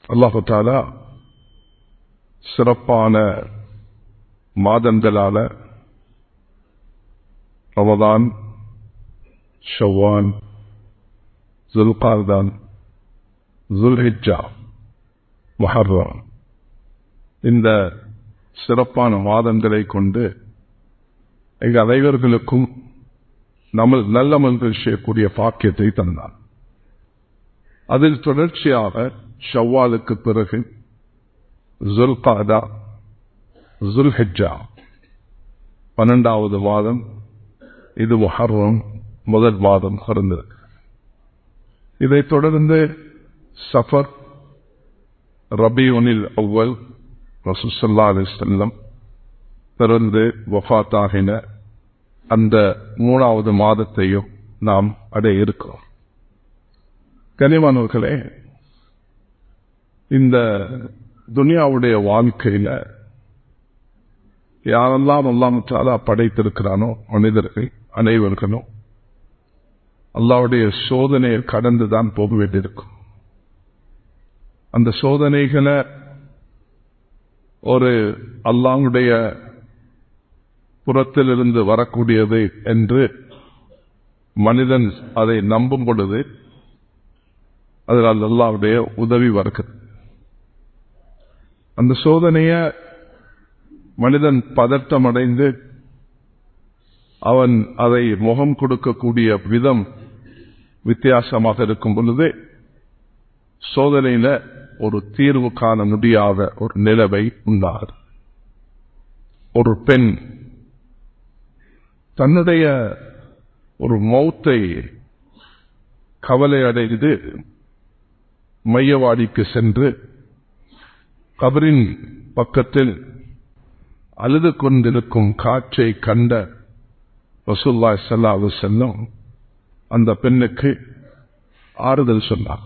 அல்லாஹு தாலா சிறப்பான மாதங்களால ரமதான் ஷவான் ஜுல்கார்தான் ஜுல்ஹிஜா மஹர்ரம் இந்த சிறப்பான மாதங்களை கொண்டு எங்கள் அனைவர்களுக்கும் நம்ம நல்லமல்கள் செய்யக்கூடிய பாக்கியத்தை தந்தான் அதில் தொடர்ச்சியாக ஷவ்வாலுக்கு பிறகு ஜுல்காதா ஜுல்ஹெஜா பன்னெண்டாவது மாதம் இது முஹர்ரம் முதல் மாதம் பிறந்திருக்கு இதைத் தொடர்ந்து சஃபர் ரபியுனில் அவ்வல் ரசூசல்லா அலி செல்லம் பிறந்து வஃத்தாகின அந்த மூணாவது மாதத்தையும் நாம் அடைய இருக்கிறோம் கனிமானவர்களே இந்த துனியாவுடைய வாழ்க்கையில யாரெல்லாம் அல்லாமத்தாலா படைத்திருக்கிறானோ மனிதர்கள் அனைவர்களும் அல்லாவுடைய சோதனையை கடந்துதான் போக வேண்டியிருக்கும் அந்த சோதனைகளை ஒரு அல்லாவுடைய புறத்திலிருந்து வரக்கூடியது என்று மனிதன் அதை நம்பும் பொழுது அதில் அல்லாவுடைய உதவி வருகிறது அந்த சோதனைய மனிதன் பதட்டம் அடைந்து அவன் அதை முகம் கொடுக்கக்கூடிய விதம் வித்தியாசமாக இருக்கும் பொழுது சோதனையில ஒரு தீர்வு காண முடியாத ஒரு நிலவை உண்டார் ஒரு பெண் தன்னுடைய ஒரு மௌத்தை கவலை அடைந்து மையவாடிக்கு சென்று கபரின் பக்கத்தில் அழுது கொண்டிருக்கும் காற்றை கண்ட ரசூல்லா சல்லாவு செல்லும் அந்த பெண்ணுக்கு ஆறுதல் சொன்னார்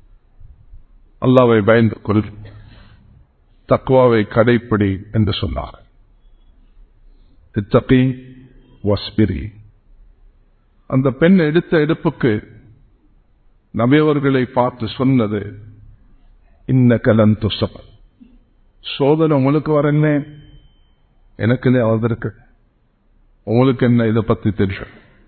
அல்லாவை பயந்து கொள் தக்குவாவை கடைப்பிடி என்று சொன்னார் இத்தகி வஸ்பிரி அந்த பெண் எடுத்த எடுப்புக்கு நபியவர்களை பார்த்து சொன்னது இன்ன கலன் துசப சோதனை உங்களுக்கு வரல எனக்கு வந்திருக்கு உங்களுக்கு என்ன இதை பத்தி தெரியும்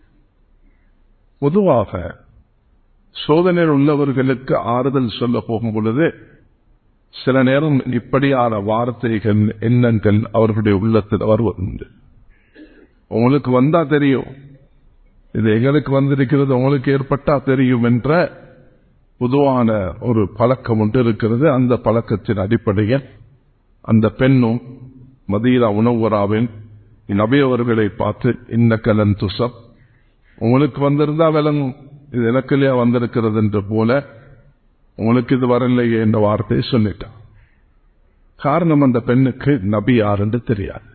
பொதுவாக சோதனையில் உள்ளவர்களுக்கு ஆறுதல் சொல்ல போகும் பொழுது சில நேரம் இப்படியான வார்த்தைகள் எண்ணங்கள் அவர்களுடைய உள்ளத்தில் வருவதுண்டு உங்களுக்கு வந்தா தெரியும் இது எங்களுக்கு வந்திருக்கிறது உங்களுக்கு ஏற்பட்டா தெரியும் என்ற பொதுவான ஒரு பழக்கம் ஒன்று இருக்கிறது அந்த பழக்கத்தின் அடிப்படையில் அந்த பெண்ணும் மதீரா உணவுராவின் நபியவர்களை பார்த்து இன்ன கலன் துசப் உங்களுக்கு வந்திருந்தா விளங்கும் இது எனக்குள்ளே வந்திருக்கிறது என்று போல உங்களுக்கு இது வரலையே என்ற வார்த்தையை சொல்லிட்டான் காரணம் அந்த பெண்ணுக்கு நபி யார் என்று தெரியாது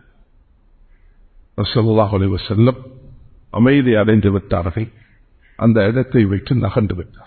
ரசல்லாஹ் செல்லம் அமைதி அடைந்து விட்டார்கள் அந்த இடத்தை விட்டு நகர்ந்து விட்டார்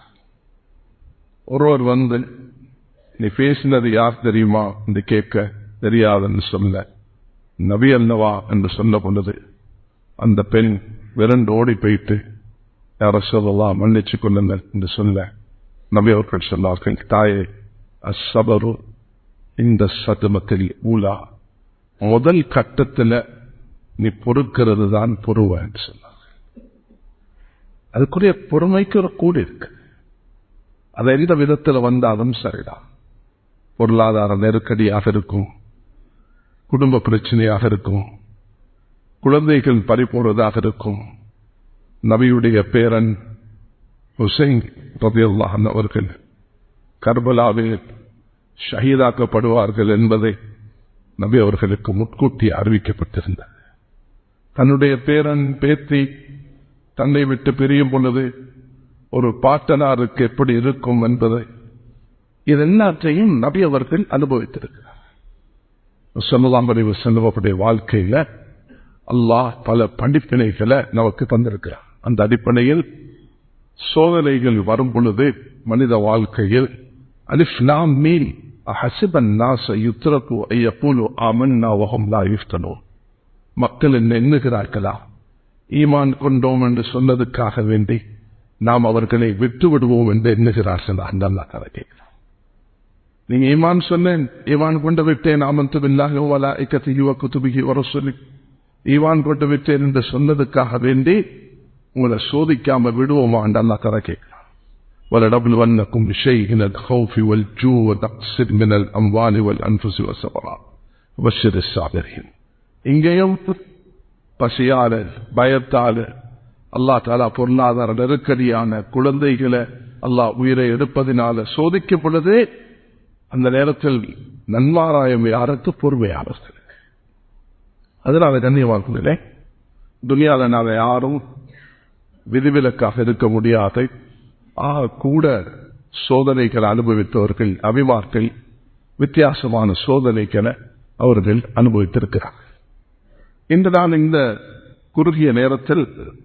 ஒருவர் வந்து நீ பேசினது யார் தெரியுமா என்று கேட்க தெரியாதுன்னு சொல்ல நபி அல்லவா என்று சொன்ன பொழுது அந்த பெண் விரண்டு ஓடி போயிட்டு யார சொல்லலாம் மன்னிச்சு கொள்ளுங்கள் என்று சொல்ல நபி அவர்கள் சொன்னார்கள் தாயே அசபரு இந்த சதுமத்தில் ஊலா முதல் கட்டத்தில் நீ பொறுக்கிறது தான் பொறுவ என்று சொன்னார் அதுக்குரிய பொறுமைக்கு ஒரு கூடு இருக்கு அது எந்த விதத்தில் வந்தாலும் சரிதான் பொருளாதார நெருக்கடியாக இருக்கும் குடும்ப பிரச்சனையாக இருக்கும் குழந்தைகள் பறிபோடுவதாக இருக்கும் நபியுடைய பேரன் ஹுசைன் ரபியுல்லாஹன் அவர்கள் கர்பலாவில் ஷஹீதாக்கப்படுவார்கள் என்பதை நபி அவர்களுக்கு முன்கூட்டி அறிவிக்கப்பட்டிருந்தது தன்னுடைய பேரன் பேத்தி தன்னை விட்டு பிரியும் பொழுது ஒரு பாட்டனாருக்கு எப்படி இருக்கும் என்பதை இதெல்லாற்றையும் நபி அவர்கள் அனுபவித்திருக்கிறார் சொல்லலாம் அறிவு செல்வப்புடைய வாழ்க்கையில அல்லாஹ் பல படிப்பினைகளை நமக்கு தந்திருக்கிறார் அந்த அடிப்படையில் சோதனைகள் வரும் பொழுது மனித வாழ்க்கையில் அலிஃப் நாம் மீல் அஹசிபன் நாச யுத்ரகு ஐயப்பூலு ஆமன்னா வகம் லா யுஃப்தனோ மக்கள் என்ன எண்ணுகிறார்களா ஈமான் கொண்டோம் என்று சொன்னதுக்காக வேண்டி நாம் அவர்களை விட்டு விடுவோம் என்று எண்ணுகிறார்கள் அந்த அல்லா கதை கேட்கிறார் நீங்க ஈமான் சொன்னேன் ஈமான் கொண்டு விட்டேன் ஆமந்து பில்லாஹி வலா இக்கத்திஹி வ குதுபிஹி வ ரசூலி ஈமான் கொண்டு விட்டேன் என்று சொன்னதுக்காக வேண்டி உங்களை சோதிக்காம விடுவோமாண்டு அல்லாஹ் தர கேட்கிறான் ولنبلونكم بشيء من الخوف والجوع ونقص من الأموال والأنفس والثمرات وبشر الصابرين இங்கேயும் பசியால பயத்தால அல்லா தாலா பொருளாதார நெருக்கடியான குழந்தைகளை அல்லாஹ் உயிரை எடுப்பதினால சோதிக்கும் பொழுது அந்த நேரத்தில் நன்மாராயம் யாருக்கு பொறுமையாளர்கள் அதனால கண்ணியமாக்குங்களே துனியாவில் நாங்க யாரும் விதிவிலக்காக இருக்க முடியாத ஆ கூட சோதனைகளை அனுபவித்தவர்கள் அபிமார்கள் வித்தியாசமான சோதனைகளை அவர்கள் அனுபவித்திருக்கிறார்கள் இன்று நான் இந்த குறுகிய நேரத்தில்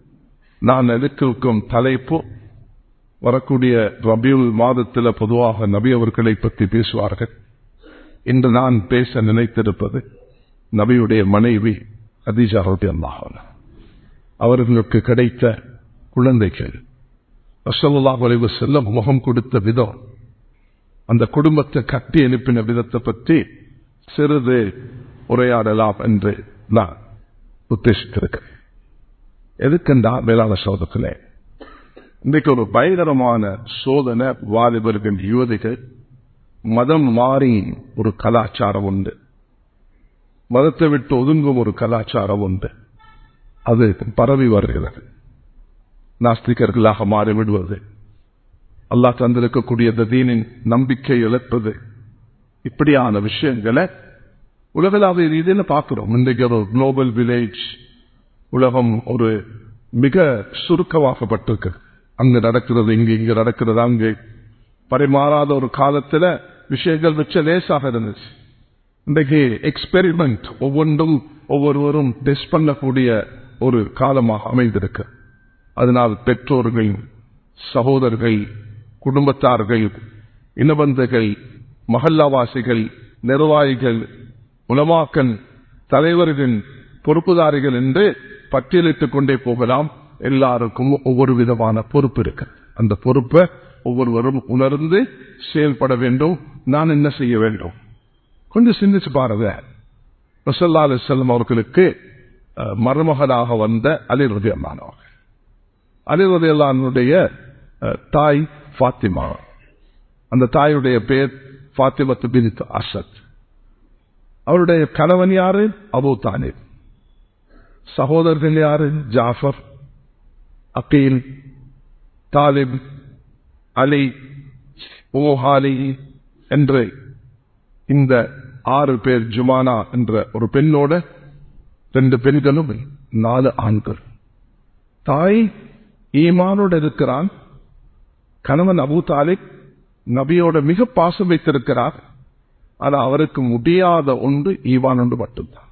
நான் எடுக்கும் தலைப்பு வரக்கூடிய ரபியுல் மாதத்தில் பொதுவாக நபி அவர்களை பற்றி பேசுவார்கள் இன்று நான் பேச நினைத்திருப்பது நபியுடைய மனைவி அதிஜா ரபி அல்லாஹ் அவர்களுக்கு கிடைத்த குழந்தைகள் ரசல்லாஹ் வளைவு செல்ல முகம் கொடுத்த விதம் அந்த குடும்பத்தை கட்டி அனுப்பின விதத்தை பற்றி சிறிது உரையாடலாம் என்று நான் உத்தேசித்திருக்கிறேன் எதுக்கென்றா வேளாண் சோதத்திலே இன்றைக்கு ஒரு பயங்கரமான சோதனை வாலிபர்கள் யுவதிகள் மதம் மாறி ஒரு கலாச்சாரம் உண்டு மதத்தை விட்டு ஒதுங்கும் ஒரு கலாச்சாரம் உண்டு அது பரவி வருகிறது நாஸ்திகர்களாக மாறிவிடுவது அல்லாஹ் தந்திருக்கக்கூடிய தீனின் நம்பிக்கை இழப்பது இப்படியான விஷயங்களை உலகளாவிய ரீதியில் பார்க்கிறோம் இன்றைக்கு ஒரு குளோபல் வில்லேஜ் உலகம் ஒரு மிக சுருக்கமாக்கப்பட்டிருக்கு அங்கு நடக்கிறது இங்கு இங்கு நடக்கிறது அங்கு பரிமாறாத ஒரு காலத்துல விஷயங்கள் வச்ச லேசாக இருந்துச்சு இன்றைக்கு எக்ஸ்பெரிமெண்ட் ஒவ்வொன்றும் ஒவ்வொருவரும் டெஸ்ட் பண்ணக்கூடிய ஒரு காலமாக அமைந்திருக்கு அதனால் பெற்றோர்கள் சகோதரர்கள் குடும்பத்தார்கள் இனபந்துகள் மகல்லாவாசிகள் நிர்வாகிகள் உலமாக்கல் தலைவர்கள் பொறுப்புதாரிகள் என்று பட்டியலிட்டுக் கொண்டே போகலாம் எல்லாருக்கும் ஒவ்வொரு விதமான பொறுப்பு இருக்கு அந்த பொறுப்பை ஒவ்வொருவரும் உணர்ந்து செயல்பட வேண்டும் நான் என்ன செய்ய வேண்டும் கொஞ்சம் சிந்திச்சு பாருங்க ரசல்லா அலி செல்லம் அவர்களுக்கு மருமகனாக வந்த அலிரதி அல்லானவர்கள் அலிரதி அல்லானுடைய தாய் ஃபாத்திமா அந்த தாயுடைய பேர் ஃபாத்திமத்து பிரித்து அசத் அவருடைய கணவன் யாரு அபு தாலிப் சகோதரர்கள் யாரு ஜாஃபர் அக்கீல் தாலிப் அலி ஓஹாலி என்று இந்த ஆறு பேர் ஜுமானா என்ற ஒரு பெண்ணோட ரெண்டு பெண்களும் நாலு ஆண்கள் தாய் ஈமானோடு இருக்கிறான் கணவன் அபு தாலிக் நபியோட மிக பாசம் வைத்திருக்கிறார் ஆனால் அவருக்கு முடியாத ஒன்று ஈவான் ஒன்று மட்டும்தான்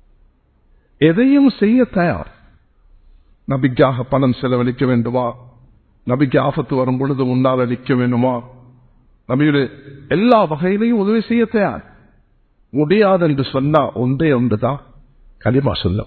எதையும் செய்ய தயார் நபிக்காக பணம் செலவழிக்க வேண்டுமா நபிக்கு ஆபத்து வரும் பொழுது முன்னால் அளிக்க வேண்டுமா நபியுடைய எல்லா வகையிலையும் உதவி செய்ய தயார் முடியாது என்று சொன்னா ஒன்றே ஒன்றுதான் களிமா சொல்ல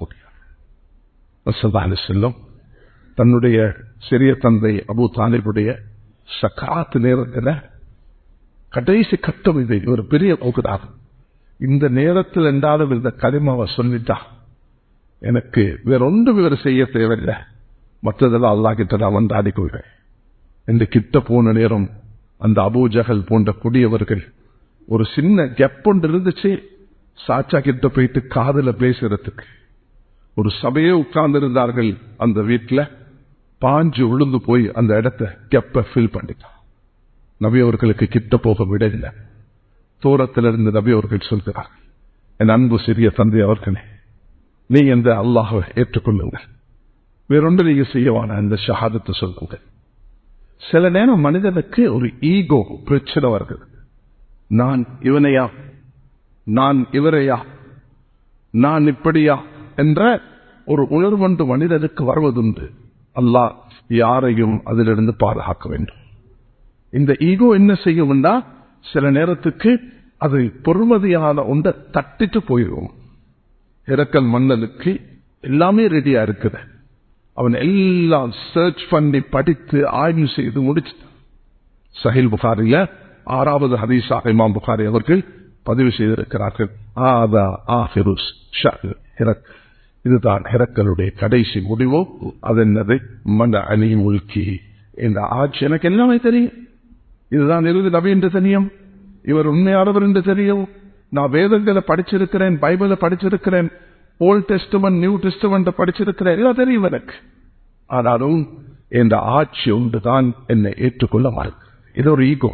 முடியாது செல்லும் தன்னுடைய சிறிய தந்தை அபு தாலிபுடைய சக்காத்து நேரத்தில் கடைசி கட்டம் இது ஒரு பெரிய போக்குதாகும் இந்த நேரத்தில் என்றாலும் இந்த களிமாவை சொல்லிட்டா எனக்கு வேற ஒன்றும் இவர் செய்ய தேவையில்லை மற்றதெல்லாம் அல்லா கிட்ட நான் வந்து அடிக்குவேன் என்று கிட்ட போன நேரம் அந்த அபூஜகல் போன்ற கொடியவர்கள் ஒரு சின்ன கெப் ஒன்று இருந்துச்சு சாச்சா கிட்ட போயிட்டு காதல பேசுறதுக்கு ஒரு சபையே உட்கார்ந்து இருந்தார்கள் அந்த வீட்டில் பாஞ்சு உளுந்து போய் அந்த இடத்த கெப்ப ஃபில் பண்ணிட்டான் நபி அவர்களுக்கு கிட்ட போக விடவில்லை தூரத்திலிருந்து நபி அவர்கள் சொல்கிறார் என் அன்பு சிறிய தந்தை அவர்களே நீ இந்த அல்லாஹை ஏற்றுக்கொள்ளுங்கள் வேறொன்று நீங்க செய்யவான அந்த ஷஹாதத்தை சொல்லுங்க சில நேரம் மனிதனுக்கு ஒரு ஈகோ பிரச்சனை வருகிறது நான் இவனையா நான் இவரையா நான் இப்படியா என்ற ஒரு உணர்வொன்று மனிதனுக்கு வருவதுண்டு அல்லாஹ் யாரையும் அதிலிருந்து பாதுகாக்க வேண்டும் இந்த ஈகோ என்ன செய்யும்னா சில நேரத்துக்கு அது பொறுமதியான ஒன்றை தட்டிட்டு போயிடும் இறக்கல் மன்னனுக்கு எல்லாமே ரெடியா இருக்குது அவன் எல்லாம் சர்ச் பண்ணி படித்து ஆய்வு செய்து முடிச்சுட்டான் சஹில் புகாரில ஆறாவது ஹதீஸாக இமாம் புகாரி அவர்கள் பதிவு செய்திருக்கிறார்கள் ஆதா ஆஹிருஸ் ஹிரக் இதுதான் ஹிரக்கலுடைய கடைசி முடிவோ அது என்னது மன அணி முல்கி இந்த ஆட்சி எனக்கு எல்லாமே தெரியும் இதுதான் இறுதி நபி என்று தெரியும் இவர் உண்மையானவர் என்று தெரியும் நான் வேதங்களை படிச்சிருக்கிறேன் பைபிளை படிச்சிருக்கிறேன் ஓல்ட் டெஸ்ட்மெண்ட் நியூ டெஸ்ட்மெண்ட் படிச்சிருக்கிறேன் எல்லாம் தெரியும் எனக்கு ஆனாலும் இந்த ஆட்சி ஒன்றுதான் என்னை ஏற்றுக்கொள்ள மறுக்கு இது ஒரு ஈகோ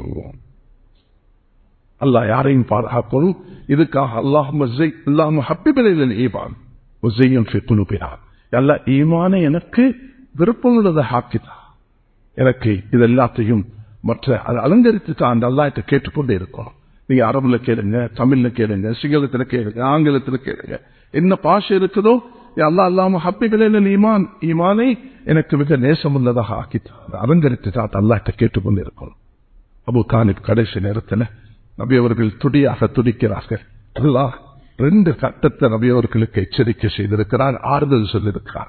அல்லாஹ் யாரையும் பாதுகாக்கணும் இதுக்காக அல்லாஹ் அல்லாஹ் ஹப்பிபிலையில் ஈபான் உசையும் குழுப்பினார் அல்ல ஈமான எனக்கு விருப்பமுள்ளதை ஆக்கிதான் எனக்கு இது எல்லாத்தையும் மற்ற அதை அலங்கரித்து தான் அந்த அல்லாட்ட கேட்டுக்கொண்டே இருக்கணும் நீங்க அரபுல கேளுங்க தமிழ்ல கேளுங்க சிங்களத்துல கேளுங்க ஆங்கிலத்துல கேளுங்க என்ன பாஷை இருக்குதோ அல்லா அல்லாம ஹப்பிகளில் ஈமான் ஈமானை எனக்கு மிக நேசமுள்ளதாக ஆக்கித்தான் அலங்கரித்து தான் அல்லாட்ட கேட்டுக்கொண்டு இருக்கணும் அபு கானிப் கடைசி நேரத்தில் நபி அவர்கள் துடியாக துடிக்கிறார்கள் அல்லாஹ் ரெண்டு கட்டத்தை நபி அவர்களுக்கு எச்சரிக்கை செய்திருக்கிறார் ஆறுதல் சொல்லியிருக்கிறார்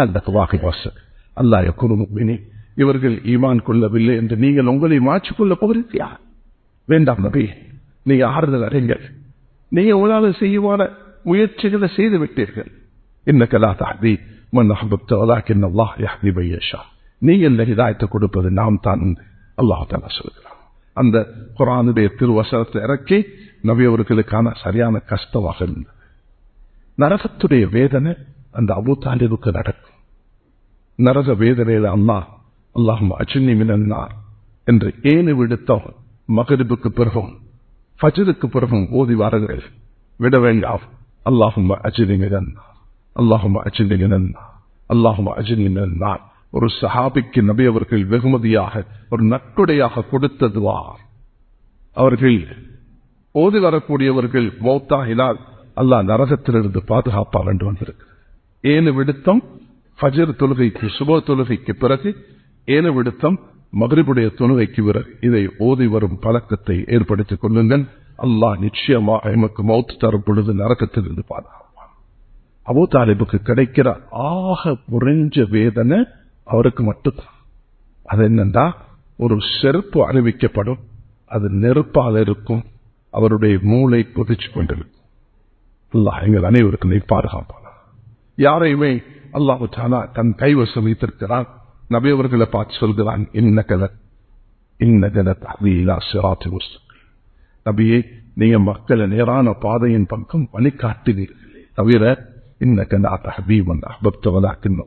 அல்லாஹ் குருமுமினி இவர்கள் ஈமான் கொள்ளவில்லை என்று நீங்கள் உங்களை மாற்றிக்கொள்ள போகிறீர்களா வேண்டாம் நபி நீங்க ஆறுதல் அறிஞர் நீங்க உங்களால் செய்வான முயற்சிகளை செய்து விட்டீர்கள் இன்னக்கலா தாதி மன் அஹபப்தவலாக்கின் அல்லாஹ் யஹ்தி பையஷா நீங்கள் ஹிதாயத்தை கொடுப்பது நாம் தான் அல்லாஹ் தாலா சொல்கிறார் அந்த குரானுடைய திருவசனத்தை இறக்கி நபி அவர்களுக்கான சரியான கஷ்டமாக இருந்தது நரகத்துடைய வேதனை அந்த அபு தாலிபுக்கு நடக்கும் நரக வேதனையில அம்மா அல்லாஹும் அச்சினி மினன்னார் என்று ஏனு விடுத்தோம் மகரிபுக்கு பிறகும் ஃபஜருக்கு பிறகும் ஓதி வாருங்கள் விட வேண்டாம் அல்லாஹும் அச்சினி மினன்னார் அல்லாஹும் அச்சினி மினன்னார் அல்லாஹும் அச்சினி மினன்னார் ஒரு சஹாபிக்கு நபி அவர்கள் வெகுமதியாக ஒரு நட்புடையாக கொடுத்ததுவார் அவர்கள் ஓதி வரக்கூடியவர்கள் மௌத்தாகினால் அல்லாஹ் நரகத்திலிருந்து பாதுகாப்பார் என்று வந்திருக்கிறது ஏனு விடுத்தம் ஃபஜர் தொழுகைக்கு சுப தொழுகைக்கு பிறகு ஏனு விடுத்தம் மகரிபுடைய தொழுகைக்கு பிறகு இதை ஓதி வரும் பழக்கத்தை ஏற்படுத்திக் கொள்ளுங்கள் அல்லாஹ் நிச்சயமாக எமக்கு மௌத்து தரும் பொழுது நரக்கத்திலிருந்து பாதுகாப்பான் அபோ தாலிபுக்கு கிடைக்கிற ஆக குறைஞ்ச வேதனை அவருக்கு மட்டும்தான் அது என்னன்னா ஒரு செருப்பு அறிவிக்கப்படும் அது நெருப்பால் இருக்கும் அவருடைய மூளை கொதிச்சு கொண்டிருக்கும் அல்லாஹ் எங்கள் அனைவருக்கும் நீ பாதுகாப்பான யாரையுமே அல்லாஹு தானா தன் கைவசம் வைத்திருக்கிறான் நபி அவர்களை பார்த்து சொல்கிறான் இன்ன கல இன்ன கல தவீலா சிராத்து நபியே நீங்க மக்களை நேரான பாதையின் பக்கம் வழிகாட்டுவீர்களே தவிர இன்ன கலா தஹபீவன் அஹபப்தவலாக்கின்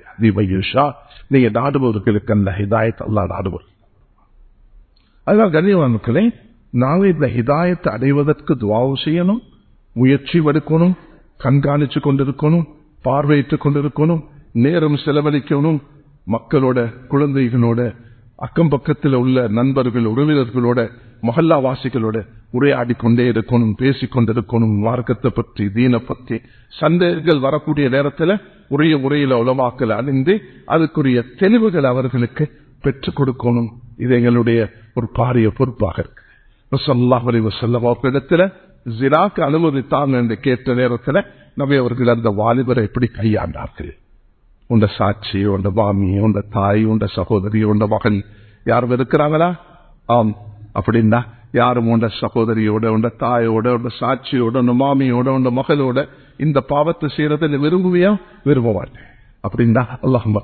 நீங்க நாடுபவர்களுக்கு அந்த ஹிதாயத் அல்லா நாடுபவர் அதனால் கண்ணியமான மக்களே நாங்கள் இந்த ஹிதாயத்தை அடைவதற்கு துவாவு செய்யணும் முயற்சி எடுக்கணும் கண்காணிச்சு கொண்டிருக்கணும் பார்வையிட்டுக் கொண்டிருக்கணும் நேரம் செலவழிக்கணும் மக்களோட குழந்தைகளோட அக்கம் பக்கத்தில் உள்ள நண்பர்கள் உறவினர்களோட மொஹல்லா வாசிகளோட உரையாடி கொண்டே இருக்கணும் பேசிக் கொண்டிருக்கணும் மார்க்கத்தை பற்றி தீன பற்றி சந்தேகங்கள் வரக்கூடிய நேரத்தில் உரிய முறையில் உலமாக்கல் அணிந்து அதுக்குரிய தெளிவுகள் அவர்களுக்கு பெற்றுக் கொடுக்கணும் இது எங்களுடைய ஒரு பாரிய பொறுப்பாக இருக்கு அவர்களிடத்துல ஜிராக்கு அனுமதித்தாங்க என்று கேட்ட நேரத்தில் நபி அவர்கள் அந்த வாலிபரை எப்படி கையாண்டார்கள் உண்ட சாட்சி உண்ட மாமி உண்ட தாய் உண்ட சகோதரி உண்ட மகன் யாரும் இருக்கிறாங்களா ஆம் அப்படின்னா யாரும் உண்ட சகோதரியோட உண்ட தாயோட உண்ட சாட்சியோட உண்ட மாமியோட உண்ட மகளோட இந்த பாவத்தை செய்யறதை நீ விரும்புவியா விரும்ப மாட்டேன் அப்படின்னா அல்லாஹும்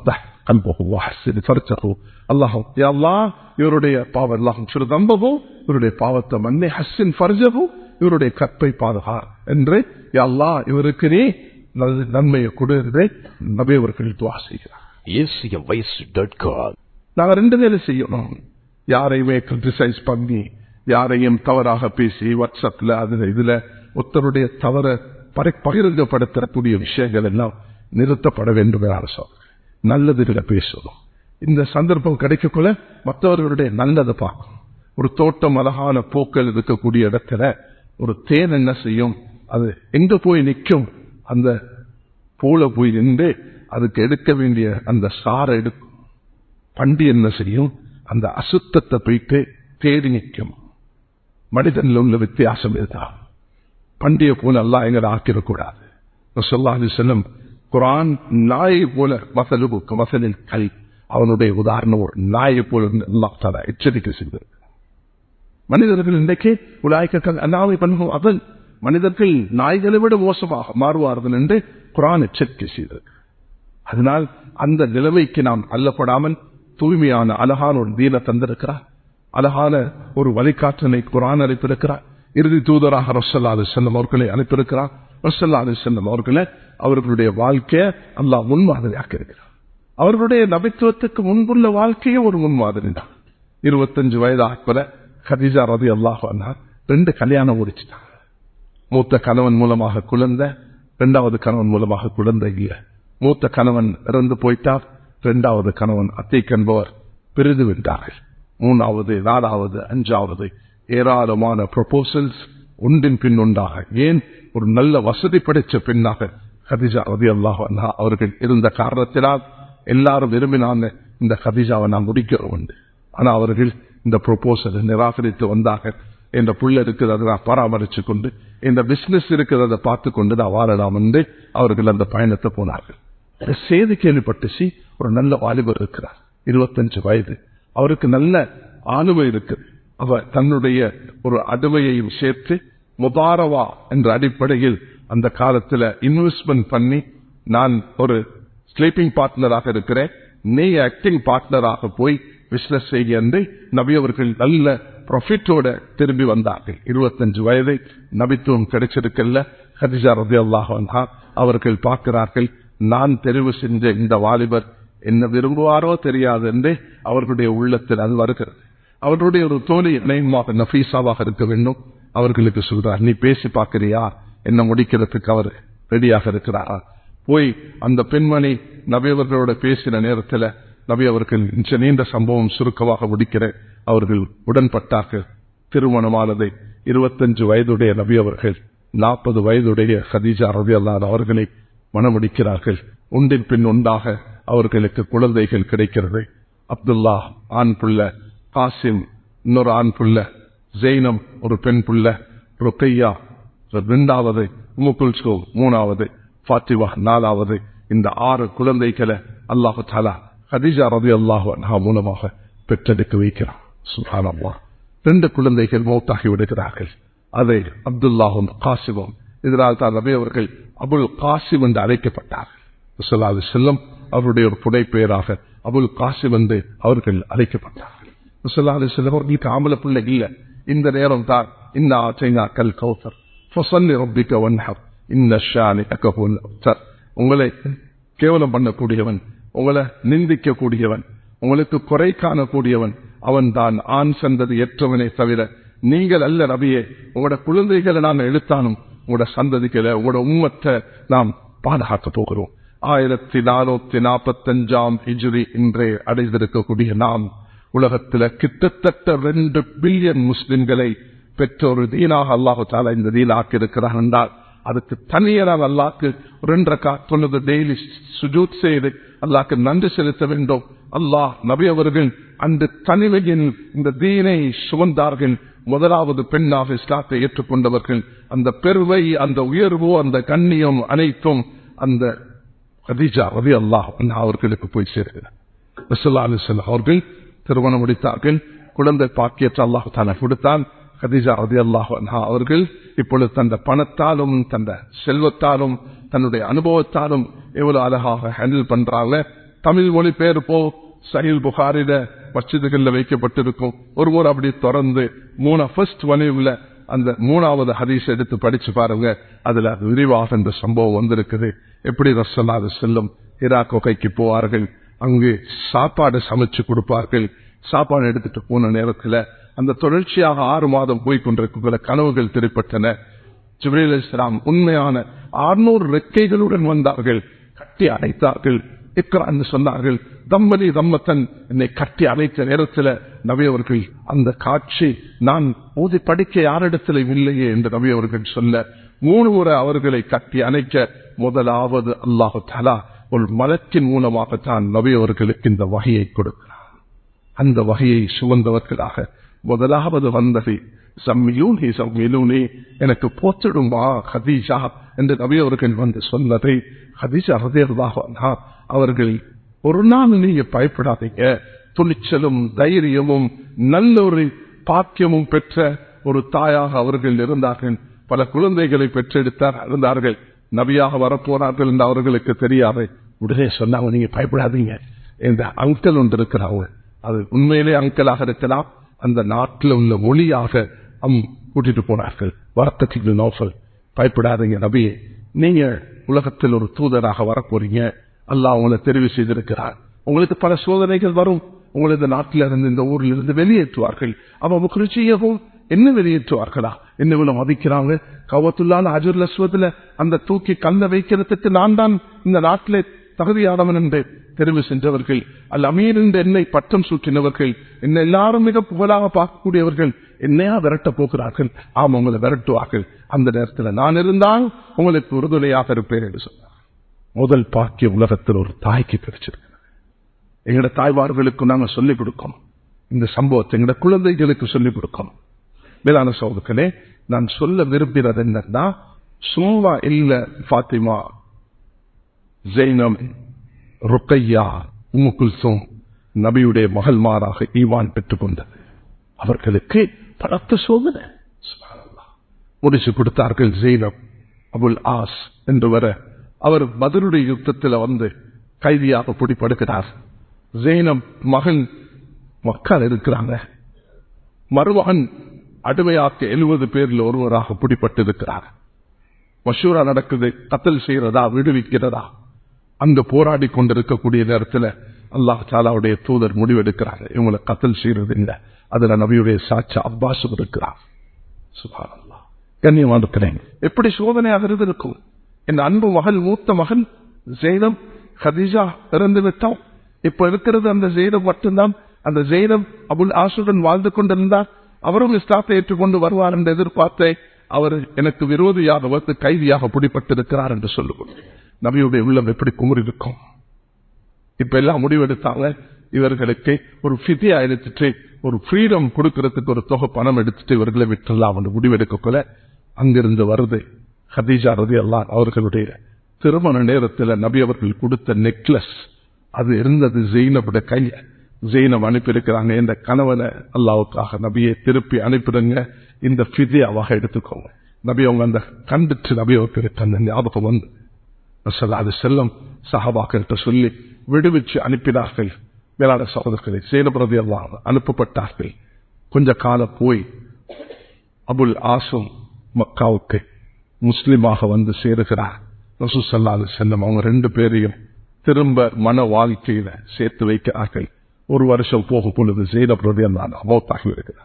அல்லாஹும் அல்லாஹ் இவருடைய பாவம் அல்லாஹும் சிறு தம்பவும் இவருடைய பாவத்தை மண்ணை ஹஸ்ஸின் ஃபர்ஜவும் இவருடைய கற்பை பாதுகா என்று அல்லா இவருக்கு நீ நன்மையை கொடுக்கிறதை நபியவர்கள் துவா செய்கிறார் நாங்க ரெண்டு வேலை செய்யணும் யாரையுமே கிரிட்டிசைஸ் பண்ணி யாரையும் தவறாக பேசி வாட்ஸ்அப்ல அதுல இதுல ஒருத்தருடைய தவற பகிரங்கப்படுத்தக்கூடிய விஷயங்கள் எல்லாம் நிறுத்தப்பட வேண்டும் என அரசு நல்லதுல பேசணும் இந்த சந்தர்ப்பம் கிடைக்கக்குள்ள மற்றவர்களுடைய நல்லதை பார்க்கணும் ஒரு தோட்டம் அழகான பூக்கள் இருக்கக்கூடிய இடத்துல ஒரு தேன் என்ன செய்யும் அது எங்க போய் நிற்கும் அந்த பூல போய் நின்று அதுக்கு எடுக்க வேண்டிய அந்த சாரை எடுக்கும் பண்டி என்ன செய்யும் அந்த அசுத்தத்தை போயிட்டு தேடி நிற்கும் மனிதனில் உள்ள வித்தியாசம் இதுதான் பண்டிகை போல எல்லாம் எங்களை ஆக்கிடக்கூடாது சொல்லாது செல்லும் குரான் நாயை போல மசலுக்கு மசலில் கல் அவனுடைய உதாரணம் ஒரு நாயை போல எச்சரிக்கை செய்தது மனிதர்கள் இன்றைக்கு உலாய்க்க அல்லாவை பண்ணுவோம் அதன் மனிதர்கள் நாய்களை விட மோசமாக மாறுவார்கள் என்று குரான் எச்சரிக்கை செய்தது அதனால் அந்த நிலைமைக்கு நாம் அல்லப்படாமல் தூய்மையான அழகான ஒரு தீன தந்திருக்கிறார் அழகான ஒரு வழிகாற்றலை குரான் அளித்திருக்கிறார் இறுதி தூதராக ரசல்லா அலி செல்லம் அவர்களை அனுப்பியிருக்கிறார் ரசல்லா அலி செல்லம் அவர்களை அவர்களுடைய வாழ்க்கையை அல்லாஹ் முன்மாதிரியாக்க இருக்கிறார் அவர்களுடைய நபித்துவத்துக்கு முன்புள்ள வாழ்க்கையே ஒரு முன்மாதிரி தான் இருபத்தஞ்சு வயது ஆக்குற ஹதீஜா ரதி அல்லாஹ் ரெண்டு கல்யாணம் முடிச்சுட்டாங்க மூத்த கணவன் மூலமாக குழந்தை இரண்டாவது கணவன் மூலமாக குழந்தை இல்லை மூத்த கணவன் இறந்து போயிட்டார் இரண்டாவது கணவன் அத்தை கண்பவர் பிரிது விட்டார்கள் மூணாவது நாலாவது அஞ்சாவது ஏராளமான ப்ரொபோசல்ஸ் ஒன்றின் பின் ஒன்றாக ஏன் ஒரு நல்ல வசதி படைச்ச பெண்ணாக ஹதிஜா ரதி அல்லாஹ் அவர்கள் இருந்த காரணத்தினால் எல்லாரும் விரும்பினாங்க இந்த ஹதிஜாவை நாம் முடிக்கிறோம் உண்டு ஆனா அவர்கள் இந்த ப்ரொபோசலை நிராகரித்து வந்தார்கள் என்ற புள்ள இருக்குது அதை நான் பராமரிச்சு கொண்டு இந்த பிசினஸ் இருக்குது அதை பார்த்து கொண்டு நான் வாழலாம் என்று அவர்கள் அந்த பயணத்தை போனார்கள் செய்தி கேள்விப்பட்டுச்சு ஒரு நல்ல வாலிபர் இருக்கிறார் இருபத்தஞ்சு வயது அவருக்கு நல்ல ஆளுமை இருக்கு அவர் தன்னுடைய ஒரு அடுமையையும் சேர்த்து முபாரவா என்ற அடிப்படையில் அந்த காலத்தில் இன்வெஸ்ட்மெண்ட் பண்ணி நான் ஒரு ஸ்லீப்பிங் பார்ட்னராக இருக்கிறேன் நீ ஆக்டிங் பார்ட்னராக போய் பிசினஸ் செய்ய என்று நபி அவர்கள் நல்ல ப்ராஃபிட்டோட திரும்பி வந்தார்கள் இருபத்தஞ்சு வயதை நபித்துவம் கிடைச்சிருக்கல்ல ஹதிஜா ரதி அல்லாஹா அவர்கள் பார்க்கிறார்கள் நான் தெரிவு செஞ்ச இந்த வாலிபர் என்ன விரும்புவாரோ தெரியாது என்றே அவர்களுடைய உள்ளத்தில் அது வருகிறது அவர்களுடைய ஒரு தோழி இணையமாக நஃபீஸாவாக இருக்க வேண்டும் அவர்களுக்கு சொல்றார் நீ பேசி பார்க்கிறியா என்ன முடிக்கிறதுக்கு அவர் ரெடியாக இருக்கிறாரா போய் அந்த பெண்மணி நபியவர்களோட பேசின நேரத்தில் நபி அவர்கள் இந்த நீண்ட சம்பவம் சுருக்கமாக முடிக்கிற அவர்கள் உடன்பட்டார்கள் திருமணமானதை இருபத்தஞ்சு வயதுடைய நபி அவர்கள் நாற்பது வயதுடைய ஹதீஜா ரவி அல்லாத அவர்களை மனமுடிக்கிறார்கள் ஒன்றின் பின் ஒன்றாக அவர்களுக்கு குழந்தைகள் கிடைக்கிறது அப்துல்லா ஆண் புள்ள காசிம் இன்னொரு ஆண் புள்ள ஜெயினம் ஒரு பெண் புள்ள ருக்கையா இரண்டாவது முகுல்ஸ்கோ மூணாவது ஃபாத்திவா நாலாவது இந்த ஆறு குழந்தைகளை அல்லாஹு தாலா ஹதிஜா ரவி அல்லாஹு மூலமாக பெற்றெடுக்க வைக்கிறார் சுஹானல்லா ரெண்டு குழந்தைகள் மௌத்தாகி விடுகிறார்கள் அதை அப்துல்லாஹும் காசிமும் இதனால் தான் ரவி அவர்கள் அபுல் காசிம் என்று அழைக்கப்பட்டார்கள் செல்லம் அவருடைய ஒரு புடை பெயராக அபுல் காசிம் என்று அவர்கள் அழைக்கப்பட்டார்கள் முசல்லாது செல்லம் அவர்களுக்கு ஆம்பளை பிள்ளை இல்ல இந்த நேரம் தான் இந்த ஆச்சைனா கல் கௌசர் ரப்பிக்க ஒன்ஹர் இந்த ஷானி உங்களை கேவலம் பண்ணக்கூடியவன் உங்களை நிந்திக்க கூடியவன் உங்களுக்கு குறை காணக்கூடியவன் அவன் தான் ஆண் சந்ததி ஏற்றவனே தவிர நீங்கள் அல்ல ரபியே உங்களோட குழந்தைகளை நான் எழுத்தானும் உங்களோட சந்ததிகளை உங்களோட உம்மத்தை நாம் பாதுகாக்க போகிறோம் ஆயிரத்தி நானூத்தி நாற்பத்தஞ்சாம் ஹிஜ்ரி இன்றே அடைந்திருக்கக்கூடிய நாம் உலகத்தில் கிட்டத்தட்ட ரெண்டு பில்லியன் முஸ்லிம்களை பெற்ற ஒரு தீனாக அல்லாஹு தாலா இந்த தீன் ஆக்கியிருக்கிறார் என்றால் அதுக்கு தனியரால் அல்லாக்கு ரெண்டரை காத்தொன்னது டெய்லி சுஜூத் செய்து அல்லாக்கு நன்றி செலுத்த வேண்டும் அல்லாஹ் நபி அவர்கள் அந்த தனிமையின் இந்த தீனை சுமந்தார்கள் முதலாவது பெண்ணாக இஸ்லாத்தை ஏற்றுக்கொண்டவர்கள் அந்த பெருவை அந்த உயர்வு அந்த கண்ணியம் அனைத்தும் அந்த கதீஜா ரவி அல்லாஹ் அவர்களுக்கு போய் சேர்கிறார் அவர்கள் திருமணம் முடித்தார்கள் குழந்தை பாக்கியற்ற அல்லாஹு தான கொடுத்தான் கதீஜா ரதி அல்லாஹ் அவர்கள் இப்பொழுது தந்த பணத்தாலும் தந்த செல்வத்தாலும் தன்னுடைய அனுபவத்தாலும் எவ்வளவு அழகாக ஹேண்டில் பண்றாங்க தமிழ் மொழி பேர் போ சஹில் புகாரில மச்சிதுகள்ல வைக்கப்பட்டிருக்கும் ஒருவர் அப்படி திறந்து மூணா ஃபர்ஸ்ட் வலிவுல அந்த மூணாவது ஹதீஸ் எடுத்து படிச்சு பாருங்க அதுல அது விரிவாக இந்த சம்பவம் வந்திருக்குது எப்படி ரசல்லாது செல்லும் ஈராக் வகைக்கு போவார்கள் அங்கு சாப்பாடு சமைச்சு கொடுப்பார்கள் சாப்பாடு எடுத்துட்டு போன நேரத்தில் அந்த தொடர்ச்சியாக ஆறு மாதம் போய்கொண்டிருக்கிற கனவுகள் திரைப்பட்டன ஜிப்ரேல் இஸ்லாம் உண்மையான ஆறுநூறு ரெக்கைகளுடன் வந்தார்கள் கட்டி அடைத்தார்கள் இக்ரான்னு சொன்னார்கள் தம்மலி தம்மத்தன் என்னை கட்டி அழைத்த நேரத்தில் நபி அவர்கள் அந்த காட்சி நான் ஊதி படிக்க யாரிடத்திலும் இல்லையே என்று நபி அவர்கள் சொல்ல மூணு முறை அவர்களை கட்டி அணைக்க முதலாவது அல்லாஹு தலா ஒரு மலத்தின் மூலமாகத்தான் நபி அவர்களுக்கு இந்த வகையை கொடுக்கிறார் அந்த வகையை சுமந்தவர்களாக முதலாவது வந்தது சம்மியூனி சம்மிலூனி எனக்கு போற்றிடுமா ஹதீஜா என்று நபி அவர்கள் வந்து சொன்னதை ஹதீஜா ஹதேர்தாக அவர்கள் ஒரு நாள் நீங்க பயப்படாதீங்க துணிச்சலும் தைரியமும் நல்ல ஒரு பாக்கியமும் பெற்ற ஒரு தாயாக அவர்கள் இருந்தார்கள் பல குழந்தைகளை பெற்றெடுத்தார் இருந்தார்கள் நபியாக வரப்போனார்கள் என்று அவர்களுக்கு தெரியாது உடனே சொன்னாங்க நீங்க பயப்படாதீங்க இந்த அங்கிள் ஒன்று இருக்கிறாங்க அது உண்மையிலே அங்கிளாக இருக்கலாம் அந்த நாட்டில் உள்ள மொழியாக அம் கூட்டிட்டு போனார்கள் வரக்கத்தில் நோஃபல் பயப்படாதீங்க நபியே நீங்க உலகத்தில் ஒரு தூதராக வரப்போறீங்க அல்லாஹ் உங்களை தெரிவு செய்திருக்கிறார் உங்களுக்கு பல சோதனைகள் வரும் உங்களை இந்த நாட்டில் இருந்து இந்த ஊரில் இருந்து வெளியேற்றுவார்கள் அவன் குருச்சியவும் என்ன வெளியேற்றுவார்களா என்ன இவ்வளவு மதிக்கிறாங்க கவத்துள்ளான அஜுர் அஸ்வத்துல அந்த தூக்கி கல்ல வைக்கிறதுக்கு நான் தான் இந்த நாட்டிலே தகுதியானவன் என்று தெரிவு சென்றவர்கள் அல்ல அமீர் என்று என்னை பட்டம் சூட்டினவர்கள் என்னை எல்லாரும் மிக புகழாக பார்க்கக்கூடியவர்கள் என்னையா விரட்ட போகிறார்கள் ஆம் உங்களை விரட்டுவார்கள் அந்த நேரத்தில் நான் இருந்தால் உங்களுக்கு உறுதுணையாக இருப்பேன் என்று சொன்னார் முதல் பாக்கிய உலகத்தில் ஒரு தாய்க்கு கிடைச்சிருக்கு எங்கட தாய்மார்களுக்கு நாங்க சொல்லிக் கொடுக்கோம் இந்த சம்பவத்தை எங்கட குழந்தைகளுக்கு சொல்லிக் கொடுக்கோம் மேலான சோதர்களே நான் சொல்ல விரும்புகிறது என்னன்னா சும்மா இல்ல பாத்திமா ஜெய்னம் ருக்கையா உம்முகுல்சோம் நபியுடைய மகள்மாராக ஈவான் பெற்றுக் கொண்டது அவர்களுக்கு பலத்த சோதனை முடிச்சு கொடுத்தார்கள் ஜெய்னம் அபுல் ஆஸ் என்று வர அவர் மதுருடைய யுத்தத்தில் வந்து கைதியாக பிடிப்படுகிறார் ஜெயினம் மகன் மக்கள் இருக்கிறாங்க மருமகன் அடிமையாக்க எழுபது பேரில் ஒருவராக பிடிப்பட்டிருக்கிறார் மஷூரா நடக்குது கத்தல் செய்யறதா விடுவிக்கிறதா அந்த போராடி கொண்டிருக்கக்கூடிய நேரத்தில் அல்லாஹ் சாலாவுடைய தூதர் முடிவெடுக்கிறாங்க இவங்களை கத்தல் செய்யறது இல்லை அதுல நபியுடைய சாட்சி அப்பாசும் இருக்கிறார் சுபான் அல்லா கண்ணியமா இருக்கிறேன் எப்படி சோதனையாக இருந்திருக்கும் என் அன்பு மகள் மூத்த மகன் ஜெயினம் ஹதீஜா இறந்து விட்டோம் இப்ப இருக்கிறது அந்த ஜெயினம் மட்டும்தான் அந்த ஜெயினம் அபுல் ஆசுடன் வாழ்ந்து கொண்டிருந்தார் அவரும் இஸ்லாத்தை ஏற்றுக்கொண்டு வருவார் என்று எதிர்பார்த்தேன் அவர் எனக்கு விரோதியாக வந்து கைதியாக பிடிப்பட்டிருக்கிறார் என்று சொல்லுவோம் நபியுடைய உள்ளம் எப்படி குமுறி இருக்கும் இப்ப எல்லாம் முடிவெடுத்தாங்க இவர்களுக்கு ஒரு ஃபிதியா எடுத்துட்டு ஒரு ஃப்ரீடம் கொடுக்கறதுக்கு ஒரு தொகை பணம் எடுத்துட்டு இவர்களை விட்டுலாம் என்று முடிவெடுக்கக்குள்ள அங்கிருந்து வருது ஹதீஜா ரதி அல்லான் அவர்களுடைய திருமண நேரத்தில் நபி அவர்கள் கொடுத்த நெக்லஸ் அது இருந்தது ஜெயினபுடைய கைய ஜெயினம் அனுப்பியிருக்கிறாங்க இந்த கணவனை அல்லாவுக்காக நபியை திருப்பி அனுப்பிடுங்க இந்த ஃபிதியாவாக எடுத்துக்கோங்க நபி அவங்க அந்த கண்டுட்டு நபி அவர்களுக்கு அந்த ஞாபகம் வந்து அது செல்லம் சஹாபாக்கிட்ட சொல்லி விடுவிச்சு அனுப்பினார்கள் மேலாட சகோதரர்களை சேனபிரதி எல்லாம் அனுப்பப்பட்டார்கள் கொஞ்ச காலம் போய் அபுல் ஆசும் மக்காவுக்கு முஸ்லிமாக வந்து சேருகிறார் ரசூசல்லாது செல்லம் அவங்க ரெண்டு பேரையும் திரும்ப மன வாழ்க்கையில சேர்த்து வைக்கிறார்கள் ஒரு வருஷம் போகும் பொழுது ஜெயினப் ரதி அல்லான் அமௌத்தாகி இருக்கிறார்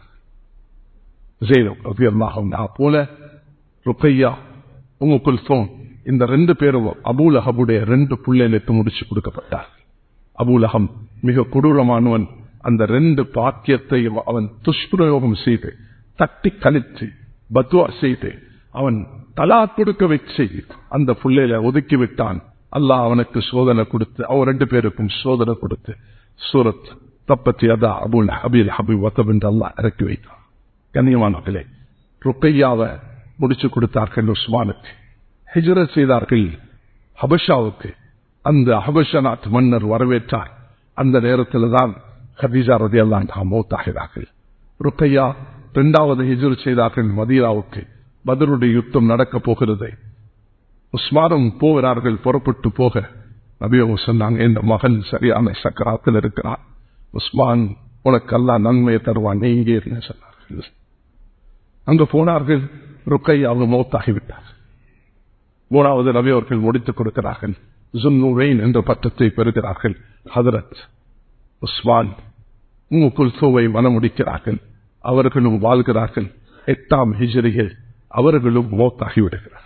ஜெயினப் ரதி அல்லாஹ் போல ருக்கையா உங்க குல்சோம் இந்த ரெண்டு பேரும் அபூல் அஹபுடைய ரெண்டு பிள்ளைகளுக்கு முடிச்சு கொடுக்கப்பட்டார் அபூல் அகம் மிக கொடூரமானவன் அந்த ரெண்டு பாக்கியத்தையும் அவன் துஷ்பிரயோகம் செய்து தட்டி கழித்து பத்வா செய்து அவன் தலா கொடுக்க வச்சு அந்த புள்ளையில ஒதுக்கி விட்டான் அல்லாஹ் அவனுக்கு சோதனை கொடுத்து அவன் ரெண்டு பேருக்கும் சோதனை கொடுத்து சூரத் தப்பத்தி அதா அபுல் ஹபீல் ஹபி வத்தப் என்று அல்லாஹ் இறக்கி வைத்தான் கண்ணியமானவர்களே ருக்கையாவை முடிச்சு கொடுத்தார்கள் உஸ்மானுக்கு ஹிஜரத் செய்தார்கள் ஹபஷாவுக்கு அந்த ஹபஷ நாட்டு மன்னர் வரவேற்றார் அந்த நேரத்தில் தான் ஹதீஜா ரதி அல்லான் மௌத்தாகிறார்கள் ருக்கையா இரண்டாவது ஹிஜர் செய்தார்கள் மதீராவுக்கு பதருடைய யுத்தம் நடக்கப் போகிறது உஸ்மானும் போகிறார்கள் புறப்பட்டு போக நபியவும் சொன்னாங்க இந்த மகன் சரியான சக்கராத்தில் இருக்கிறான் உஸ்மான் உனக்கு எல்லாம் நன்மையை தருவான் நீ இங்கே இருங்க சொன்னார்கள் அங்கு போனார்கள் ருக்கை அவங்க மௌத்தாகிவிட்டார் மூணாவது நபி அவர்கள் முடித்துக் கொடுக்கிறார்கள் ஜுன்னுரைன் என்ற பட்டத்தை பெறுகிறார்கள் ஹதரத் உஸ்மான் குல்சோவை மனமுடிக்கிறார்கள் அவர்களும் வாழ்கிறார்கள் எட்டாம் ஹிஜரிகள் அவர்களும் மௌத்தாகி விடுகிறார்கள்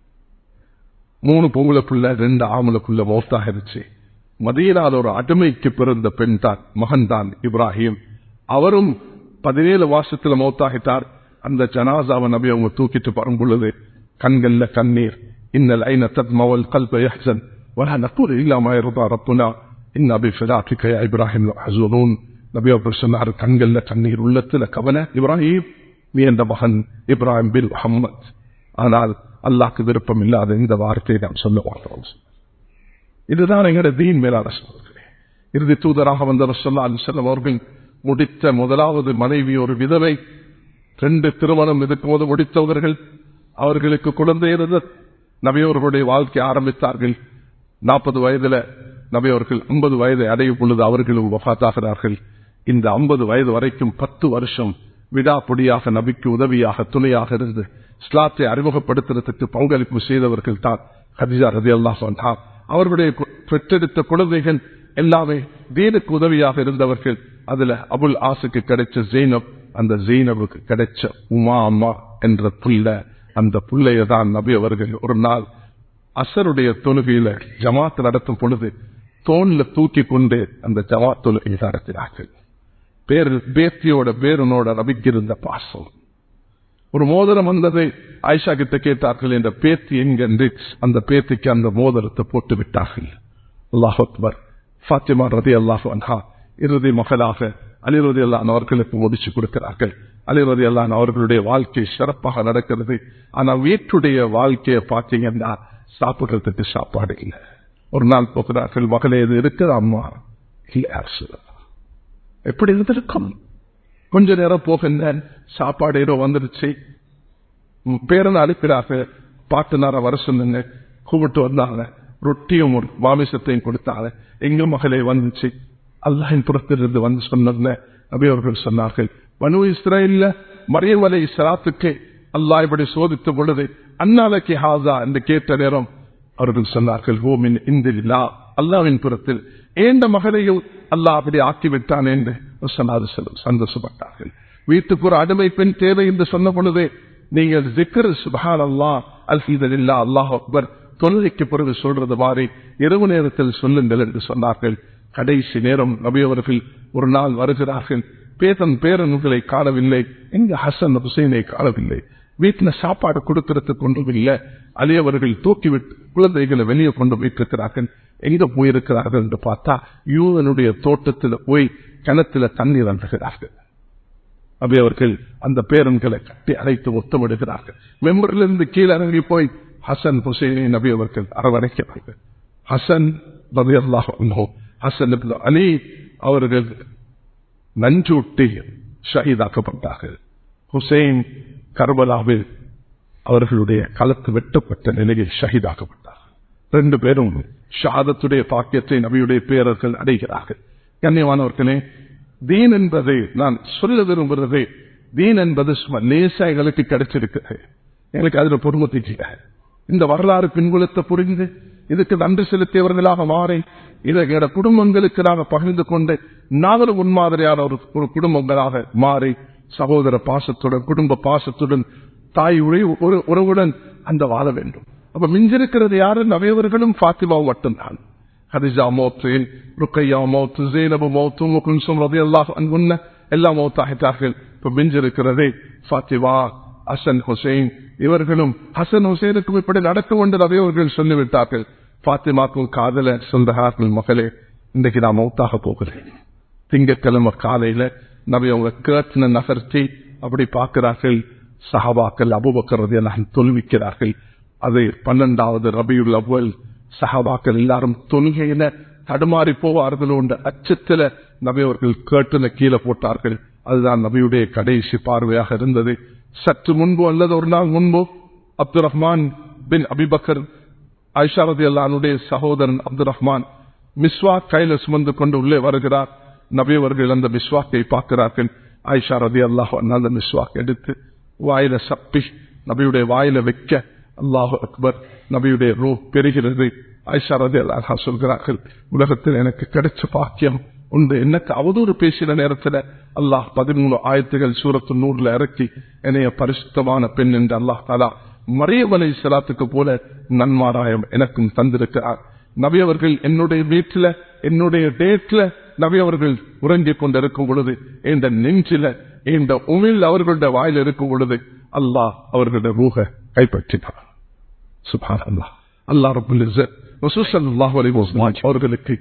மூணு பொங்கல புள்ள ரெண்டு ஆம்பளை புள்ள மௌத்தாகிருச்சு மதியனாத ஒரு அடிமைக்கு பிறந்த பெண் தான் மகன் தான் இப்ராஹிம் அவரும் பதினேழு வருஷத்துல மௌத்தாகிட்டார் அந்த ஜனாசாவை நபி அவங்க தூக்கிட்டு வரும் பொழுது கண்கள்ல கண்ணீர் இன்னல் ஐன தத்மவல் கல்ப யஹ்சன் ولا نقول إلا ما يرضى ربنا إن بفداتك يا إبراهيم لحزنون நபி அவர் சொன்னார் கண்கள்ல கண்ணீர் உள்ளத்துல கவன இப்ராஹிம் நீ என்ற மகன் இப்ராஹிம் பில் முகம்மது ஆனால் அல்லாக்கு விருப்பம் இல்லாத இந்த வார்த்தையை நாம் சொல்ல மாட்டோம் இதுதான் எங்களுடைய தீன் மேலான சொல்கிறேன் இறுதி தூதராக வந்த ரசல்லா அலி செல்லம் அவர்கள் முடித்த முதலாவது மனைவி ஒரு விதவை ரெண்டு திருமணம் இருக்கும்போது முடித்தவர்கள் அவர்களுக்கு குழந்தை இருந்த நபியவர்களுடைய வாழ்க்கை ஆரம்பித்தார்கள் நாற்பது வயதுல நபியவர்கள் ஐம்பது வயதை அடையும் பொழுது அவர்களும் வஃத்தாகிறார்கள் இந்த ஐம்பது வயது வரைக்கும் பத்து வருஷம் விடாப்பொடியாக நபிக்கு உதவியாக துணையாக இருந்து ஸ்லாத்தை அறிமுகப்படுத்துறதுக்கு பங்களிப்பு செய்தவர்கள் தான் ஹதிஜா ரதி அல்லாஹ் சொன்னார் அவர்களுடைய பெற்றெடுத்த குழந்தைகள் எல்லாமே தீனுக்கு உதவியாக இருந்தவர்கள் அதுல அபுல் ஆசுக்கு கிடைச்ச ஜெயினப் அந்த ஜெயினபுக்கு கிடைச்ச உமா அம்மா என்ற புள்ள அந்த புள்ளைய தான் நபி அவர்கள் ஒரு நாள் அசருடைய தொழுகையில ஜமாத் நடத்தும் பொழுது தோல்ல தூக்கி கொண்டு அந்த ஜமாத் தொழுகை நடத்தினார்கள் பேரு பேத்தியோட பேரனோட நபிக்கிருந்த பாசம் ஒரு மோதிரம் வந்ததை ஆயிஷா கிட்ட கேட்டார்கள் என்ற பேத்தி என்கின்ற அந்த பேத்திக்கு அந்த மோதிரத்தை போட்டு விட்டார்கள் அல்லாஹ் அக்பர் ஃபாத்திமா ரதி அல்லாஹு அன்ஹா இறுதி மகளாக அலிரதி அல்லான் அவர்களுக்கு முடிச்சு கொடுக்கிறார்கள் அலிரதி அல்லான் அவர்களுடைய வாழ்க்கை சிறப்பாக நடக்கிறது ஆனா வீட்டுடைய வாழ்க்கையை பார்த்தீங்கன்னா சாப்பிடுறதுக்கு சாப்பாடு இல்லை ஒரு நாள் போகிறார்கள் மகளே இது இருக்குது அம்மா இல்லை அரசு எப்படி இருந்திருக்கும் கொஞ்ச நேரம் போகின்றேன் சாப்பாடு ஏதோ வந்துருச்சு பேரன் அனுப்பினார்கள் பாட்டுனார வர சொன்னுங்க கூப்பிட்டு வந்தாங்க ரொட்டியும் ஒரு மாமிசத்தையும் கொடுத்தாங்க எங்க மகளே வந்துச்சு அல்லாஹின் புறத்திலிருந்து வந்து சொன்ன நபி அவர்கள் சொன்னார்கள் மனு இஸ்ரேல்ல மரியமலை இஸ்லாத்துக்கு அல்லாஹ் இப்படி சோதித்த பொழுது அன்னாலக்கு ஹாசா என்று கேட்ட நேரம் அவர்கள் சொன்னார்கள் ஓமின் இந்தில்லா அல்லாவின் புறத்தில் ஏந்த மகளையும் அல்லாஹ் அப்படி ஆக்கிவிட்டான் என்று சொன்னார் சந்தோஷப்பட்டார்கள் வீட்டுக்கு ஒரு அடிமை பெண் தேவை என்று சொன்ன பொழுதே நீங்கள் ஜிக்கர் சுபஹான் அல்லா அல்ஹீதல் இல்லா அல்லாஹ் அக்பர் தொழுகைக்கு பிறகு சொல்றது மாதிரி இரவு நேரத்தில் சொல்லுங்கள் என்று சொன்னார்கள் கடைசி நேரம் நபியவர்கள் ஒரு நாள் வருகிறார்கள் பேதன் பேரன்களை காணவில்லை எங்க ஹசன் ஹுசைனை காணவில்லை வீட்டில் சாப்பாடு கொடுக்கறதுக்கு ஒன்றும் இல்லை அலியவர்கள் தூக்கிவிட்டு குழந்தைகளை வெளியே கொண்டு போயிட்டிருக்கிறார்கள் எங்க போயிருக்கிறார்கள் என்று பார்த்தா யூதனுடைய தோட்டத்தில் போய் கிணத்துல தண்ணீர் அன்றுகிறார்கள் அவை அவர்கள் அந்த பேரன்களை கட்டி அழைத்து ஒத்தமிடுகிறார்கள் மெம்பரிலிருந்து கீழே இறங்கி போய் ஹசன் ஹுசைனை நபி அவர்கள் அரவணைக்கிறார்கள் ஹசன் ரபி அல்லாஹ் ஹசன் அலி அவர்கள் நஞ்சூட்டி ஷஹீதாக்கப்பட்டார்கள் ஹுசைன் கர்பலாவில் அவர்களுடைய களத்து வெட்டப்பட்ட நிலையில் ஷஹீதாக்கப்பட்டார் ரெண்டு பேரும் ஷாதத்துடைய பாக்கியத்தை நபியுடைய பேரர்கள் அடைகிறார்கள் கண்ணியமானவர்களே தீன் என்பது நான் சொல்ல விரும்புகிறது தீன் என்பது சும்மா லேசா எங்களுக்கு கிடைச்சிருக்கு எங்களுக்கு அதுல பொறுமத்திக்கல இந்த வரலாறு பின்குலத்தை புரிந்து இதுக்கு நன்றி செலுத்தியவர்களாக மாறி இதை எங்களோட குடும்பங்களுக்கு நாங்கள் பகிர்ந்து கொண்டு நாங்களும் முன்மாதிரியான ஒரு ஒரு குடும்பங்களாக மாறி சகோதர பாசத்துடன் குடும்ப பாசத்துடன் தாய் ஒரு உறவுடன் அந்த வாழ வேண்டும் அப்ப மிஞ்சிருக்கிறது யாரு நவையவர்களும் பாத்திமாவும் மட்டும்தான் ஹதிஜா மௌத்து ருக்கையா மௌத்து ஜேனபு மௌத்து முகுன்சும் ரதி அல்லாஹ் அன்புன்ன எல்லாம் மௌத்தாகிட்டார்கள் இப்ப மிஞ்சிருக்கிறதே ஃபாத்திமா ஹசன் ஹுசைன் இவர்களும் ஹசன் ஹுசைனுக்கும் இப்படி நடக்கும் என்று நவையவர்கள் சொல்லிவிட்டார்கள் பாத்திமாக்கும் காதல சொந்தகார்கள் மகளே இன்றைக்கு நான் மௌத்தாக போகிறேன் திங்கட்கிழமை காலையில நபி அவங்க கேட்டின நகர்த்தி அப்படி பார்க்கிறார்கள் சஹாபாக்கள் அபுபக்கரதை நான் தொல்விக்கிறார்கள் அது பன்னெண்டாவது ரபியுல் அவ்வல் சஹாபாக்கள் எல்லாரும் தொழுகையில தடுமாறி போவார்கள் என்ற அச்சத்துல நபி அவர்கள் கேட்டுன கீழே போட்டார்கள் அதுதான் நபியுடைய கடைசி பார்வையாக இருந்தது சற்று முன்பு அல்லது ஒரு நாள் முன்பு அப்துல் ரஹ்மான் பின் அபிபக்கர் ஐஷாரதி அல்லானுடைய சகோதரன் அப்துல் ரஹ்மான் மிஸ்வா கையில சுமந்து கொண்டு உள்ளே வருகிறார் நபி அவர்கள் அந்த மிஸ்வாக்கை பார்க்கிறார்கள் ஆயிஷா ரதி அல்லாஹ் அந்த மிஸ்வாக் எடுத்து வாயில சப்பி நபியுடைய வாயில வைக்க அல்லாஹு அக்பர் நபியுடைய ரூ பெறுகிறது ஆயிஷா ரதி அல்லாஹா சொல்கிறார்கள் உலகத்தில் எனக்கு கிடைச்ச பாக்கியம் உண்டு எனக்கு அவதூறு பேசின நேரத்தில் அல்லாஹ் பதிமூணு ஆயத்துகள் சூரத்து நூறுல இறக்கி என்னைய பரிசுத்தமான பெண் என்று அல்லாஹ் தாலா மரியவனை சலாத்துக்கு போல நன்மாராயம் எனக்கும் தந்திருக்கிறார் நபி அவர்கள் என்னுடைய வீட்டில் என்னுடைய டேட்ல நபி அவர்கள் உறங்கிக் கொண்டிருக்கும் பொழுது இந்த நெஞ்சில இந்த உமிழ் அவர்களுடைய வாயில் இருக்கும் பொழுது அல்லாஹ் அவர்களுடைய ரூக கைப்பற்றினார் சுபான் அல்லாஹ் அல்லா ரபுல் அவர்களுக்கு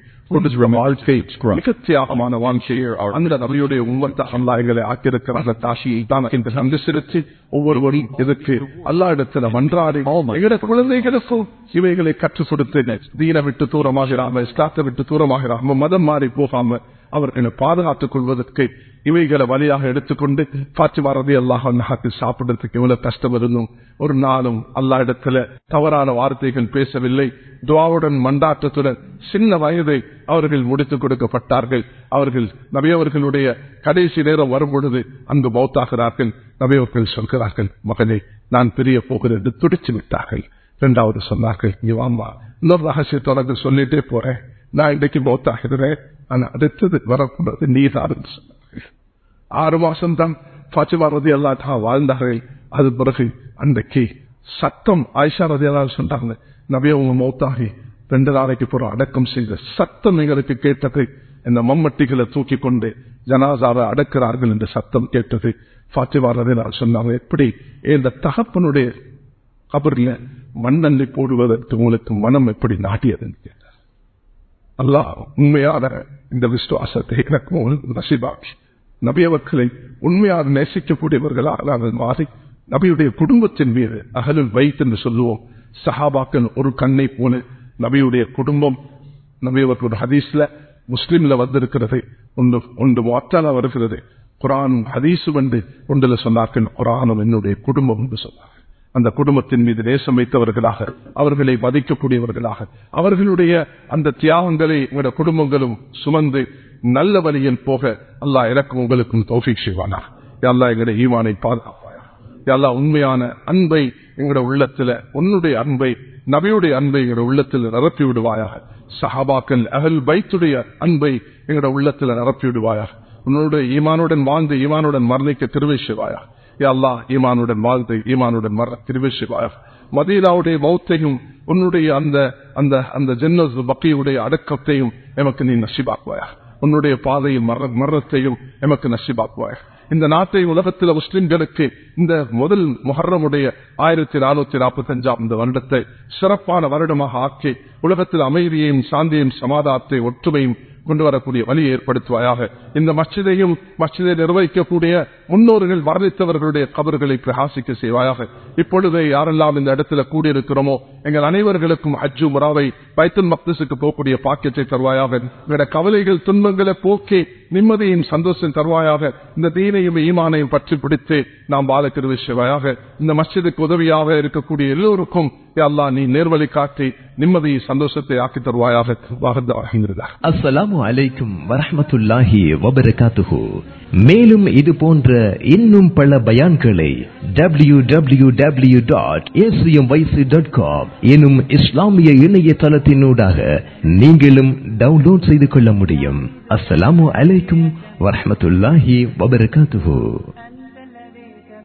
மிக தியாகமான வாழ்க்கையை அந்த நபியுடைய உண்மத்த அல்லா எங்களை ஆக்கியிருக்கிற தாசியை தான் இந்த நன்றி செலுத்தி ஒவ்வொருவரும் இதற்கு அல்லா இடத்துல மன்றாடி எங்களோட குழந்தைகளுக்கும் இவைகளை கற்றுக் கொடுத்து தீன விட்டு தூரமாகிறாம இஸ்லாத்தை விட்டு தூரமாகிறாம மதம் மாறி போகாம அவர்களை பாதுகாத்துக் கொள்வதற்கு இவைகளை வழியாக எடுத்துக்கொண்டு பாத்திமா ரதி அல்லாஹ் நகாக்கு சாப்பிடுறதுக்கு எவ்வளவு கஷ்டம் இருந்தும் ஒரு நாளும் அல்லா இடத்துல தவறான வார்த்தைகள் பேசவில்லை துவாவுடன் மண்டாட்டத்துடன் சின்ன வயதை அவர்கள் முடித்துக் கொடுக்கப்பட்டார்கள் அவர்கள் நபியவர்களுடைய கடைசி நேரம் வரும் பொழுது அங்கு மௌத்தாகிறார்கள் நபியவர்கள் சொல்கிறார்கள் மகனே நான் பிரிய போகிறது துடிச்சு விட்டார்கள் இரண்டாவது சொன்னார்கள் இங்க வாமா இன்னொரு ரகசியத்தோட சொல்லிட்டே போறேன் நான் இன்னைக்கு மௌத்தாகிறேன் ஆனா அடுத்தது வரக்கூடாது நீதான் சொன்னார்கள் ஆறு மாசம் தான் பாச்சிமா ரதி அல்லா வாழ்ந்தார்கள் அது பிறகு அன்றைக்கு சத்தம் ஆயிஷா ரதி அல்லா சொன்னாங்க நபிய உங்க மௌத்தாகி ரெண்டு நாளைக்கு புறம் அடக்கம் செய்த சத்தம் எங்களுக்கு கேட்டது இந்த மம்மட்டிகளை தூக்கி கொண்டு ஜனாசாவை அடக்கிறார்கள் என்ற சத்தம் கேட்டது பாத்திமா ரதி சொன்னாங்க எப்படி இந்த தகப்பனுடைய கபரில் மண்ணள்ளி போடுவதற்கு உங்களுக்கு மனம் எப்படி நாட்டியதுன்னு கேட்டார் அல்லாஹ் உண்மையான இந்த விசுவாசத்தை எனக்கு நசிபாக்கி நபியவர்களை உண்மையாக நேசிக்கக்கூடியவர்களாக நாங்கள் மாறி நபியுடைய குடும்பத்தின் மீது அகலில் வைத்து என்று சொல்லுவோம் சஹாபாக்கள் ஒரு கண்ணை போல நபியுடைய குடும்பம் நபியவர்கள் ஹதீஸ்ல முஸ்லிம்ல வந்திருக்கிறது ஒன்று ஒன்று வாட்டால வருகிறது குரானும் ஹதீஸும் என்று ஒன்றில் சொன்னார்கள் குரானும் என்னுடைய குடும்பம் என்று சொன்னார்கள் அந்த குடும்பத்தின் மீது நேசம் வைத்தவர்களாக அவர்களை மதிக்கக்கூடியவர்களாக அவர்களுடைய அந்த தியாகங்களை உங்களுடைய குடும்பங்களும் சுமந்து நல்ல வழியில் போக அல்லாஹ் எனக்கும் உங்களுக்கும் தௌஃபிக் செய்வானா அல்லா எங்களுடைய ஈவானை பாதுகாப்பாயா அல்லா உண்மையான அன்பை எங்களுடைய உள்ளத்துல உன்னுடைய அன்பை நபியுடைய அன்பை எங்களுடைய உள்ளத்தில் நிரப்பி விடுவாயாக சஹாபாக்கள் அகல் பைத்துடைய அன்பை எங்களுடைய உள்ளத்தில் நிரப்பி விடுவாயாக உன்னுடைய ஈமானுடன் வாழ்ந்து ஈமானுடன் மரணிக்க திருவை செய்வாயா அல்லா ஈமானுடன் வாழ்ந்து ஈமானுடன் மர திருவை செய்வாயா மதீனாவுடைய மௌத்தையும் உன்னுடைய அந்த அந்த அந்த ஜென்னஸ் பக்கியுடைய அடக்கத்தையும் எமக்கு நீ நசிபாக்குவாயா உன்னுடைய பாதையும் மரணத்தையும் எமக்கு நசிபாக்குவாயா இந்த நாட்டை உலகத்தில் முஸ்லிம்களுக்கு இந்த முதல் முஹர்ரமுடைய ஆயிரத்தி நானூத்தி நாற்பத்தி அஞ்சாம் இந்த வருடத்தை சிறப்பான வருடமாக ஆக்கி உலகத்தில் அமைதியையும் சாந்தியையும் சமாதானத்தை ஒற்றுமையும் கொண்டு வரக்கூடிய வழியை ஏற்படுத்துவாயாக இந்த மச்சிதையும் மச்சிதை நிர்வகிக்கக்கூடிய முன்னோர்கள் வர்ணித்தவர்களுடைய கபர்களை பிரகாசிக்க செய்வாயாக இப்பொழுது யாரெல்லாம் இந்த இடத்துல கூடியிருக்கிறோமோ எங்கள் அனைவர்களுக்கும் அஜு முறாவை பைத்தன் மக்தசுக்கு போகக்கூடிய பாக்கியத்தை தருவாயாக எங்களுடைய கவலைகள் துன்பங்களை போக்கி நிம்மதியும் சந்தோஷம் தருவாயாக இந்த தீனையும் ஈமானையும் பற்றி பிடித்து நாம் பாலக்கிருவி செய்வாயாக இந்த மஸ்ஜிதுக்கு உதவியாக இருக்கக்கூடிய எல்லோருக்கும் அல்லா நீ நேர்வழி காட்டி நிம்மதியை சந்தோஷத்தை ஆக்கி தருவாயாக அஸ்ஸலாமு அலைக்கும் வரஹமத்துல்லாஹி வபரகாத்துஹு மேலும் இது போன்ற இன்னும் பல பயான்களை W W W dot ACM YC dot com எனும் இஸ்லாமிய இணையதளத்தினூடாக நீங்களும் டவுன்லோட் செய்து கொள்ள முடியும் அஸ்ஸலாமு அலைக்கும் வரஹமத்துல்லாஹி வபரகாத்துஹு